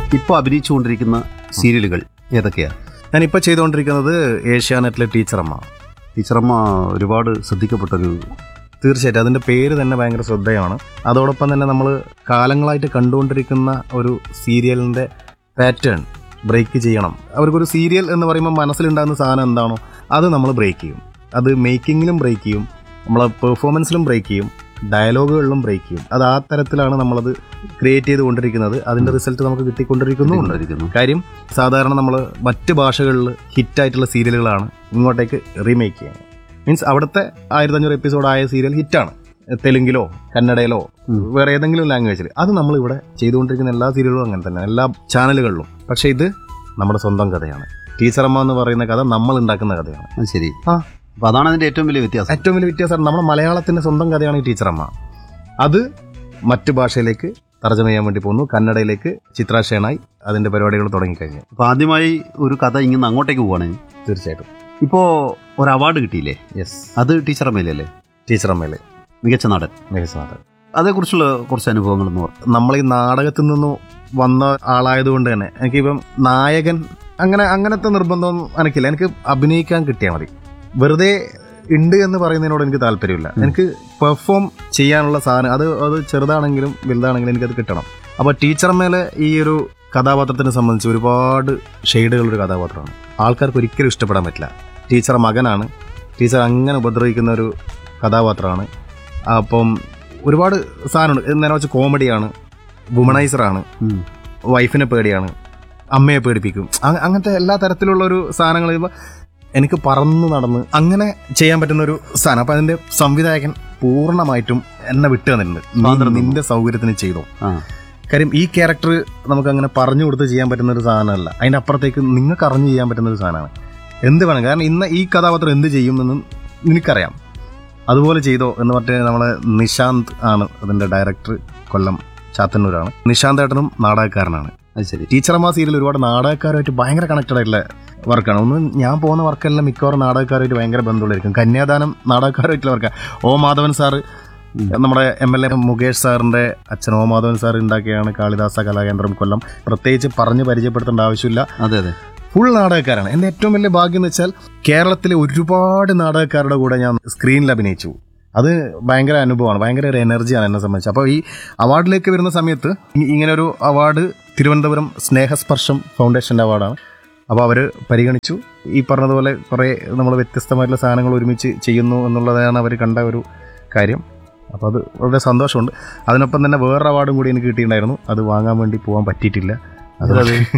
ഇപ്പോൾ അഭിനയിച്ചുകൊണ്ടിരിക്കുന്ന സീരിയലുകൾ ഏതൊക്കെയാണ് ഞാനിപ്പോൾ ചെയ്തുകൊണ്ടിരിക്കുന്നത് ഏഷ്യാനെറ്റിലെ ടീച്ചറമ്മ ടീച്ചറമ്മ ഒരുപാട് ശ്രദ്ധിക്കപ്പെട്ടൊരു തീർച്ചയായിട്ടും അതിൻ്റെ പേര് തന്നെ ഭയങ്കര ശ്രദ്ധേയമാണ് അതോടൊപ്പം തന്നെ നമ്മൾ കാലങ്ങളായിട്ട് കണ്ടുകൊണ്ടിരിക്കുന്ന ഒരു സീരിയലിൻ്റെ പാറ്റേൺ ബ്രേക്ക് ചെയ്യണം അവർക്കൊരു സീരിയൽ എന്ന് പറയുമ്പോൾ മനസ്സിലുണ്ടാകുന്ന സാധനം എന്താണോ അത് നമ്മൾ ബ്രേക്ക് ചെയ്യും അത് മേക്കിങ്ങിലും ബ്രേക്ക് ചെയ്യും നമ്മളെ പെർഫോമൻസിലും ബ്രേക്ക് ചെയ്യും ഡയലോഗുകളിലും ബ്രേക്ക് ചെയ്യും അത് ആ തരത്തിലാണ് നമ്മളത് ക്രിയേറ്റ് ചെയ്തുകൊണ്ടിരിക്കുന്നത് അതിൻ്റെ റിസൾട്ട് നമുക്ക് കിട്ടിക്കൊണ്ടിരിക്കുന്നുമുണ്ട് കൊണ്ടിരിക്കുന്നു കാര്യം സാധാരണ നമ്മൾ മറ്റ് ഭാഷകളിൽ ഹിറ്റായിട്ടുള്ള സീരിയലുകളാണ് ഇങ്ങോട്ടേക്ക് റീമേക്ക് ചെയ്യുന്നത് മീൻസ് അവിടുത്തെ ആയിരത്തഞ്ഞൂറ് എപ്പിസോഡായ സീരിയൽ ഹിറ്റാണ് തെലുങ്കിലോ കന്നഡയിലോ ഉം. വേറെ ഏതെങ്കിലും ലാംഗ്വേജിൽ അത് നമ്മൾ ഇവിടെ ചെയ്തുകൊണ്ടിരിക്കുന്ന എല്ലാ സീരിയലുകളും അങ്ങനെ തന്നെ എല്ലാ ചാനലുകളിലും പക്ഷേ ഇത് നമ്മുടെ സ്വന്തം കഥയാണ് ടീച്ചറമ്മ എന്ന് പറയുന്ന കഥ നമ്മൾ ഉണ്ടാക്കുന്ന കഥയാണ് അത് ശരി ആ. അപ്പൊ അതാണ് അതിന്റെ ഏറ്റവും വലിയ വ്യത്യാസം ഏറ്റവും വലിയ വ്യത്യാസം നമ്മുടെ മലയാളത്തിന്റെ സ്വന്തം കഥയാണ് ഈ ടീച്ചറമ്മ അത് മറ്റു ഭാഷയിലേക്ക് തർജ്ജമ ചെയ്യാൻ വേണ്ടി പോകുന്നു കന്നഡയിലേക്ക് ചിത്രാശേനായി അതിന്റെ പരിപാടികൾ തുടങ്ങിക്കഴിഞ്ഞു അപ്പൊ ആദ്യമായി ഒരു കഥ ഇങ്ങനെ അങ്ങോട്ടേക്ക് പോവാണ് തീർച്ചയായിട്ടും ഇപ്പോ ഒരു അവാർഡ് കിട്ടിയില്ലേ യെസ് അത് ടീച്ചറമ്മയിലല്ലേ ടീച്ചറമ്മയില് മികച്ച നടൻ മികച്ച നാടകം അതേക്കുറിച്ചുള്ള കുറച്ച് അനുഭവങ്ങൾ എന്ന് പറഞ്ഞു നമ്മൾ ഈ നാടകത്തിൽ നിന്ന് വന്ന ആളായതുകൊണ്ട് തന്നെ എനിക്കിപ്പം നായകൻ അങ്ങനെ അങ്ങനത്തെ നിർബന്ധമൊന്നും എനിക്കില്ല എനിക്ക് അഭിനയിക്കാൻ കിട്ടിയാൽ മതി വെറുതെ ഉണ്ട് എന്ന് പറയുന്നതിനോട് എനിക്ക് താല്പര്യമില്ല എനിക്ക് പെർഫോം ചെയ്യാനുള്ള സാധനം അത് അത് ചെറുതാണെങ്കിലും വലുതാണെങ്കിലും എനിക്കത് കിട്ടണം അപ്പോൾ ടീച്ചർമേലെ ഈ ഒരു കഥാപാത്രത്തിനെ സംബന്ധിച്ച് ഒരുപാട് ഷെയ്ഡുകളുള്ള ഒരു കഥാപാത്രമാണ് ആൾക്കാർക്ക് ഒരിക്കലും ഇഷ്ടപ്പെടാൻ പറ്റില്ല ടീച്ചർ മകനാണ് ടീച്ചർ അങ്ങനെ ഉപദ്രവിക്കുന്ന ഒരു കഥാപാത്രമാണ് അപ്പം ഒരുപാട് സാധനമുണ്ട് നേരെ വെച്ച് കോമഡിയാണ് വുമണൈസറാണ് ഉം. വൈഫിനെ പേടിയാണ് അമ്മയെ പേടിപ്പിക്കും അ- അങ്ങനത്തെ എല്ലാ തരത്തിലുള്ള ഒരു സാധനങ്ങൾ ഇപ്പൊ എനിക്ക് പറന്ന് നടന്ന് അങ്ങനെ ചെയ്യാൻ പറ്റുന്ന ഒരു സാധനം അപ്പൊ അതിന്റെ സംവിധായകൻ പൂർണ്ണമായിട്ടും എന്നെ വിട്ടു തന്നിട്ടുണ്ട് നീ സ്വാതന്ത്ര്യം തന്നു. നിന്റെ സൗകര്യത്തിന് ചെയ്തോ ആ കാര്യം ഈ ക്യാരക്ടർ നമുക്ക് അങ്ങനെ പറഞ്ഞു കൊടുത്ത് ചെയ്യാൻ പറ്റുന്ന ഒരു സാധനമല്ല അതിന്റെ അപ്പുറത്തേക്ക് നിങ്ങൾക്ക് അറിഞ്ഞു ചെയ്യാൻ പറ്റുന്ന ഒരു സാധനമാണ് എന്ത് വേണം കാരണം ഇന്ന് ഈ കഥാപാത്രം എന്ത് ചെയ്യുമെന്നും നിനക്കറിയാം അതുപോലെ ചെയ്തോ എന്ന് പറഞ്ഞിട്ട് നമ്മളെ നിശാന്ത് ആണ് അതിന്റെ ഡയറക്ടർ കൊല്ലം ചാത്തന്നൂരാണ് നിശാന്ത് ഏട്ടനും നാടകക്കാരനാണ് അത് ശരി ടീച്ചറമ്മ സീരിയൽ ഒരുപാട് നാടകക്കാരുമായിട്ട് ഭയങ്കര കണക്റ്റഡ് ആയിട്ടുള്ള വർക്കാണ് ഒന്ന് ഞാൻ പോകുന്ന വർക്കെല്ലാം മിക്കവാറും നാടകക്കാരുമായിട്ട് ഭയങ്കര ബന്ധമുള്ളായിരിക്കും കന്യാദാനം നാടകക്കാരുമായിട്ടുള്ള വർക്കാണ് ഓ മാധവൻ സാറ് നമ്മുടെ എം എൽ എ മുകേഷ് സാറിന്റെ അച്ഛൻ ഓ മാധവൻ സാർ ഉണ്ടാക്കിയാണ് കാളിദാസ കലാകേന്ദ്രം കൊല്ലം പ്രത്യേകിച്ച് പറഞ്ഞ് പരിചയപ്പെടുത്തേണ്ട ആവശ്യമില്ല അതെ അതെ ഫുൾ നാടകക്കാരാണ് എൻ്റെ ഏറ്റവും വലിയ ഭാഗ്യം എന്ന് വെച്ചാൽ കേരളത്തിലെ ഒരുപാട് നാടകക്കാരുടെ കൂടെ ഞാൻ സ്ക്രീനിൽ അഭിനയിച്ചു അത് ഭയങ്കര അനുഭവമാണ് ഭയങ്കര ഒരു എനർജിയാണ് എന്നെ സംബന്ധിച്ച് അപ്പോൾ ഈ അവാർഡിലേക്ക് വരുന്ന സമയത്ത് ഇ- ഇങ്ങനെ ഒരു അവാർഡ് തിരുവനന്തപുരം സ്നേഹസ്പർശം ഫൗണ്ടേഷൻ്റെ അവാർഡാണ് അപ്പോൾ അവർ പരിഗണിച്ചു ഈ പറഞ്ഞതുപോലെ കുറേ നമ്മൾ വ്യത്യസ്തമായിട്ടുള്ള സാധനങ്ങൾ ഒരുമിച്ച് ചെയ്യുന്നു എന്നുള്ളതാണ് അവർ കണ്ട ഒരു കാര്യം അപ്പോൾ അത് വളരെ സന്തോഷമുണ്ട് അതിനൊപ്പം തന്നെ വേറൊരു അവാർഡും കൂടി എനിക്ക് കിട്ടിയിട്ടുണ്ടായിരുന്നു അത് വാങ്ങാൻ വേണ്ടി പോകാൻ പറ്റിയിട്ടില്ല അത്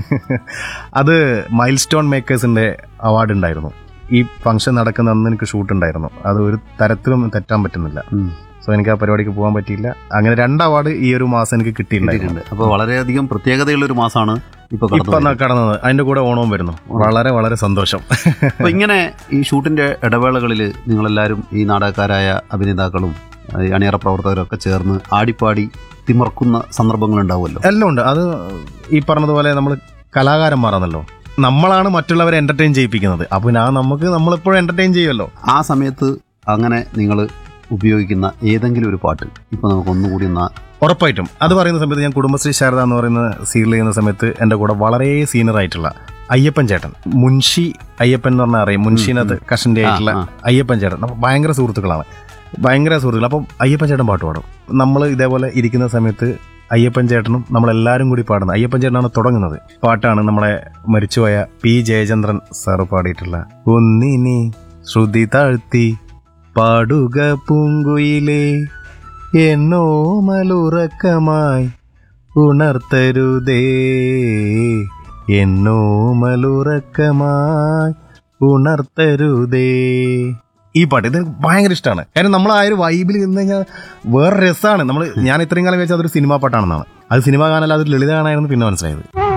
അത് മൈൽ സ്റ്റോൺ മേക്കേഴ്സിന്റെ അവാർഡ് ഉണ്ടായിരുന്നു ഈ ഫംഗ്ഷൻ നടക്കുന്ന അന്ന് എനിക്ക് ഷൂട്ട് ഉണ്ടായിരുന്നു അത് ഒരു തരത്തിലും തെറ്റാൻ പറ്റുന്നില്ല ഉം. സോ എനിക്ക് ആ പരിപാടിക്ക് പോകാൻ പറ്റിയില്ല അങ്ങനെ രണ്ട് അവാർഡ് ഈ ഒരു മാസം എനിക്ക് കിട്ടിയിട്ടുണ്ടായിരുന്നു കിട്ടിയിട്ടുണ്ട് അപ്പൊ വളരെയധികം പ്രത്യേകതയുള്ള ഒരു മാസമാണ് ഇപ്പൊ കടന്നു ഇപ്പൊ ന- കടന്നത് അതിന്റെ കൂടെ ഓണവും വരുന്നു വളരെ വളരെ സന്തോഷം അപ്പൊ ഇങ്ങനെ ഈ ഷൂട്ടിന്റെ ഇടവേളകളിൽ നിങ്ങളെല്ലാവരും ഈ നാടകക്കാരായ അഭിനേതാക്കളും ഈ അണിയറ പ്രവർത്തകരൊക്കെ ചേർന്ന് ആടിപ്പാടി തിമർക്കുന്ന സന്ദർഭങ്ങൾ ഉണ്ടാവുമല്ലോ എല്ലാം ഉണ്ട് അത് ഈ പറഞ്ഞതുപോലെ നമ്മൾ കലാകാരന്മാരാണല്ലോ നമ്മളാണ് മറ്റുള്ളവരെ എന്റർടൈൻ ചെയ്യിപ്പിക്കുന്നത് അപ്പൊ ഞാൻ നമുക്ക് നമ്മളെപ്പോഴും എന്റർടൈൻ ചെയ്യുമല്ലോ ആ സമയത്ത് അങ്ങനെ നിങ്ങൾ ഉപയോഗിക്കുന്ന ഏതെങ്കിലും ഒരു പാട്ട് ഇപ്പൊ നമുക്ക് ഒന്നുകൂടി ഒന്ന് ഉറപ്പായിട്ടും അത് പറയുന്ന സമയത്ത് ഞാൻ കുടുംബശ്രീ ശാരദ എന്ന് പറയുന്ന സീരിയൽ ചെയ്യുന്ന സമയത്ത് എൻ്റെ കൂടെ വളരെ സീനിയർ ആയിട്ടുള്ള അയ്യപ്പൻ ചേട്ടൻ മുൻഷി അയ്യപ്പൻ എന്ന് പറഞ്ഞാൽ അറിയാം മുൻഷിനകത്ത് കഷന്റെ ആയിട്ടുള്ള ആ. അയ്യപ്പൻ ചേട്ടൻ അപ്പോൾ ഭയങ്കര സുഹൃത്തുക്കളാണ് ഭയങ്കര സുഹൃത്തുക്കൾ അപ്പം അയ്യപ്പൻ ചേട്ടൻ പാട്ട് പാടും നമ്മൾ ഇതേപോലെ ഇരിക്കുന്ന സമയത്ത് അയ്യപ്പൻ ചേട്ടനും നമ്മളെല്ലാവരും കൂടി പാടുന്നത് അയ്യപ്പൻ ചേട്ടനാണ് തുടങ്ങുന്നത് പാട്ടാണ് നമ്മളെ മരിച്ചുപോയ പി ജയചന്ദ്രൻ സാറ് പാടിയിട്ടുള്ള ഒന്നിനി ശ്രുതി താഴ്ത്തി പാടുക പൂങ്കുയിലേ എന്നോ മലുറക്കമായി ഉണർത്തരുതേ എന്നോ മലുറക്കമായി ഉണർത്തരുതേ ഈ പാട്ട് ഇത് ഭയങ്കര ഇഷ്ടമാണ് കാരണം നമ്മൾ ആ ഒരു വൈബിൽ നിന്ന് കഴിഞ്ഞാൽ വേറെ രസമാണ് നമ്മൾ ഞാൻ ഇത്രയും കാലം വെച്ചാൽ അതൊരു സിനിമാ പാട്ടാണെന്നാണ് അത് സിനിമ കാണാൻ അതൊരു ലളിത കാണാനായിരുന്നു പിന്നെ മനസ്സിലായത്